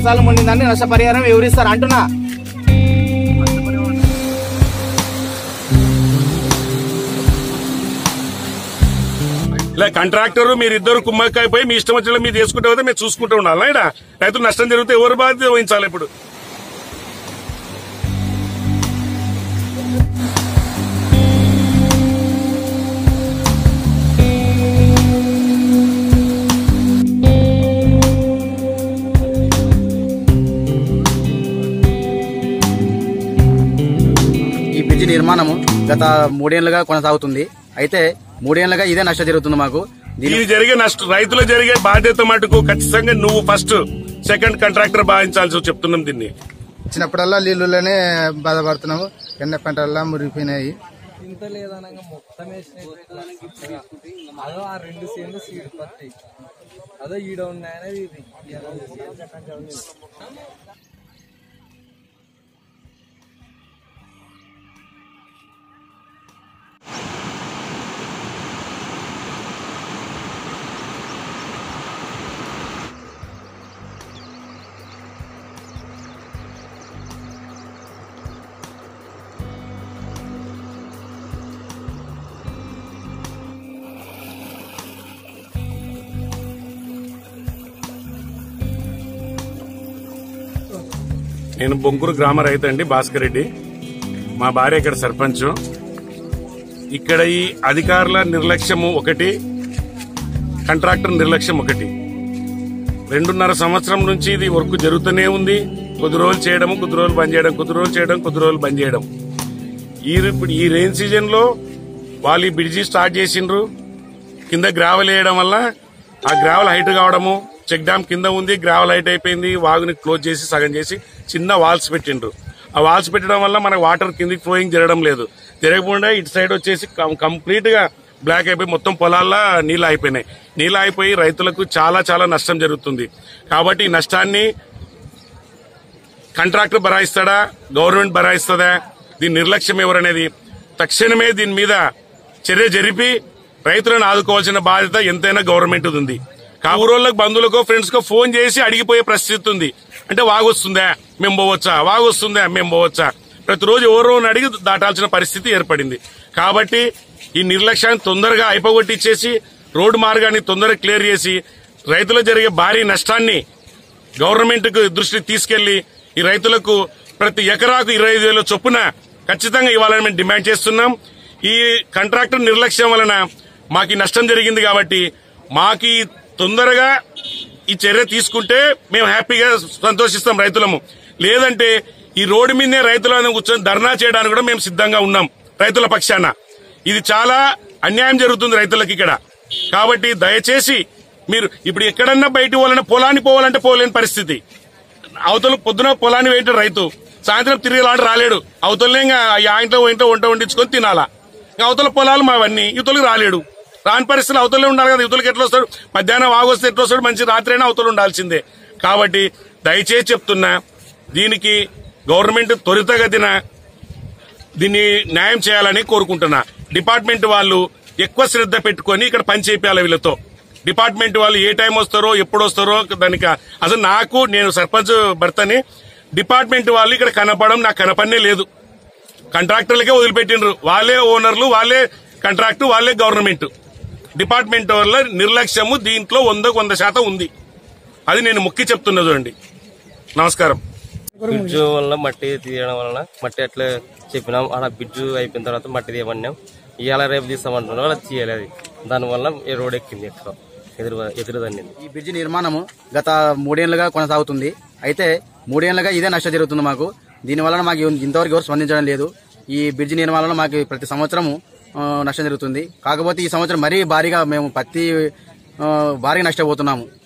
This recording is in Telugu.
నష్టాలు మునిందని నష్టపరిహారం ఎవరిస్తారు అంటున్నా ఇలా కాంట్రాక్టర్ మీరు ఇద్దరు కుమ్మక్కైపోయి మీ ఇష్టం వచ్చిన మీరు చేసుకుంటే పోతే మేము చూసుకుంటూ ఉండాలి ఇక్కడ రైతులు నష్టం జరిగితే ఎవరు బాధ్యత వహించాలి ఇప్పుడు ఈ బ్రిడ్జి నిర్మాణము గత మూడేళ్లుగా కొనసాగుతుంది అయితే మూడేళ్లుగా ఇదే నష్టం జరుగుతుంది మాకు దీని ఇది జరిగే నష్టం రైతులు జరిగే బాధ్యత మటుకు ఖచ్చితంగా నువ్వు ఫస్ట్ సెకండ్ కాంట్రాక్టర్ భావించాల్సి చెప్తున్నాం దీన్ని వచ్చినప్పుడల్లా నీళ్ళలోనే బాధపడుతున్నాము ఎన్న పంటల్లా మురిగిపోయినాయి ఇంత లేదనగా మొత్తం వేసినాయి అదో ఆ రెండు సేన్లు సీడ్ పత్తి అదో ఈడ ఉన్నాయనేది ఇది నేను బొంకూరు గ్రామ రైతు అండి భాస్కర్ రెడ్డి మా భార్య ఇక్కడ సర్పంచ్ ఇక్కడ ఈ అధికారుల నిర్లక్ష్యము ఒకటి కాంట్రాక్టర్ నిర్లక్ష్యం ఒకటి రెండున్నర సంవత్సరం నుంచి ఇది వర్క్ జరుగుతూనే ఉంది కొద్ది రోజులు చేయడం కొద్ది రోజులు బంద్ చేయడం కొద్ది రోజులు చేయడం కొద్ది రోజులు బంద్ చేయడం ఈ ఇప్పుడు ఈ రెయిన్ సీజన్ లో వాళ్ళు ఈ బ్రిడ్జి స్టార్ట్ చేసిండ్రు కింద గ్రావెల్ వేయడం వల్ల ఆ గ్రావెల్ హైట్ కావడము చెక్ డ్యామ్ కింద ఉంది గ్రావెల్ హైట్ అయిపోయింది వాగుని క్లోజ్ చేసి సగం చేసి చిన్న వాల్స్ పెట్టిండ్రు ఆ వాల్స్ పెట్టడం వల్ల మనకు వాటర్ కిందికి ఫ్లోయింగ్ జరగడం లేదు జరగకుండా ఇటు సైడ్ వచ్చేసి కంప్లీట్ గా బ్లాక్ అయిపోయి మొత్తం పొలాల్లో నీళ్ళు అయిపోయినాయి నీళ్ళు అయిపోయి రైతులకు చాలా చాలా నష్టం జరుగుతుంది కాబట్టి ఈ నష్టాన్ని కాంట్రాక్టర్ భరాయిస్తాడా గవర్నమెంట్ భరాయిస్తుందా దీని నిర్లక్ష్యం ఎవరనేది తక్షణమే దీని మీద చర్య జరిపి రైతులను ఆదుకోవాల్సిన బాధ్యత ఎంతైనా గవర్నమెంట్ ఉంది కావురోళ్ళకు బంధువులకో ఫ్రెండ్స్ కో ఫోన్ చేసి అడిగిపోయే పరిస్థితి ఉంది అంటే వాగొస్తుందా మేము పోవచ్చా వాగొస్తుందా మేము పోవచ్చా ప్రతిరోజు ఎవరో అని అడిగి దాటాల్సిన పరిస్థితి ఏర్పడింది కాబట్టి ఈ నిర్లక్ష్యాన్ని తొందరగా అయిపోగొట్టిచ్చేసి రోడ్డు మార్గాన్ని తొందరగా క్లియర్ చేసి రైతులకు జరిగే భారీ నష్టాన్ని గవర్నమెంట్ కు దృష్టికి తీసుకెళ్లి ఈ రైతులకు ప్రతి ఎకరాకు ఇరవై ఐదు వేల చొప్పున ఖచ్చితంగా ఇవ్వాలని మేము డిమాండ్ చేస్తున్నాం ఈ కాంట్రాక్టర్ నిర్లక్ష్యం వలన మాకు ఈ నష్టం జరిగింది కాబట్టి మాకు ఈ తొందరగా ఈ చర్య తీసుకుంటే మేము హ్యాపీగా సంతోషిస్తాం రైతులము లేదంటే ఈ రోడ్డు మీదనే రైతులను కూర్చొని ధర్నా చేయడానికి కూడా మేము సిద్ధంగా ఉన్నాం రైతుల పక్షాన ఇది చాలా అన్యాయం జరుగుతుంది రైతులకు ఇక్కడ కాబట్టి దయచేసి మీరు ఇప్పుడు ఎక్కడన్నా బయట పోవాలన్నా పొలాన్ని పోవాలంటే పోలేని పరిస్థితి అవతల పొద్దున పొలాన్ని వేయటం రైతు సాయంత్రం తిరిగి లాంటి రాలేడు అవతలనే ఇంకా ఆ ఇంట్లో ఇంట్లో వంట వండించుకొని తినాలా ఇంకా అవతల పొలాలు మావన్నీ యువతలకు రాలేడు రాని పరిస్థితులు అవతలే ఉండాలి కదా యువతలకు ఎట్లా వస్తాడు మధ్యాహ్నం ఆగొస్తే ఎట్లా వస్తాడు మంచి రాత్రి అయినా అవతల ఉండాల్సిందే కాబట్టి దయచేసి చెప్తున్నా దీనికి గవర్నమెంట్ త్వరితగతిన దీన్ని న్యాయం చేయాలని కోరుకుంటున్నా డిపార్ట్మెంట్ వాళ్ళు ఎక్కువ శ్రద్ధ పెట్టుకొని ఇక్కడ పని చేయాలి వీళ్ళతో డిపార్ట్మెంట్ వాళ్ళు ఏ టైం వస్తారో ఎప్పుడు వస్తారో దానికి అసలు నాకు నేను సర్పంచ్ భర్తని డిపార్ట్మెంట్ వాళ్ళు ఇక్కడ కనపడడం నాకు కనపడనే లేదు కాంట్రాక్టర్లకే వదిలిపెట్టిండ్రు వాళ్ళే ఓనర్లు వాళ్ళే కాంట్రాక్టు వాళ్ళే గవర్నమెంట్ డిపార్ట్మెంట్ వల్ల నిర్లక్ష్యము దీంట్లో వందకు వంద శాతం ఉంది అది నేను మొక్కి చెప్తున్నా చూడండి నమస్కారం బిడ్జు వల్ల మట్టి తీయడం వలన మట్టి అట్లా చెప్పినాం అలా బిడ్జు అయిపోయిన తర్వాత మట్టి తీయమన్నాం ఇవాళ రేపు తీస్తామంటున్నాం అలా తీయలేదు దానివల్ల ఈ రోడ్ ఎక్కింది ఎక్కువ ఎదురు ఎదురు తన్నింది ఈ బ్రిడ్జి నిర్మాణము గత మూడేళ్లుగా కొనసాగుతుంది అయితే మూడేళ్లుగా ఇదే నష్టం జరుగుతుంది మాకు దీని వలన మాకు ఇంతవరకు ఎవరు స్పందించడం లేదు ఈ బ్రిడ్జి నిర్మాణంలో మాకు ప్రతి సంవత్సరము ఆ, నష్టం జరుగుతుంది కాకపోతే ఈ సంవత్సరం మరీ భారీగా మేము పత్తి ఆ, భారీగా నష్టపోతున్నాము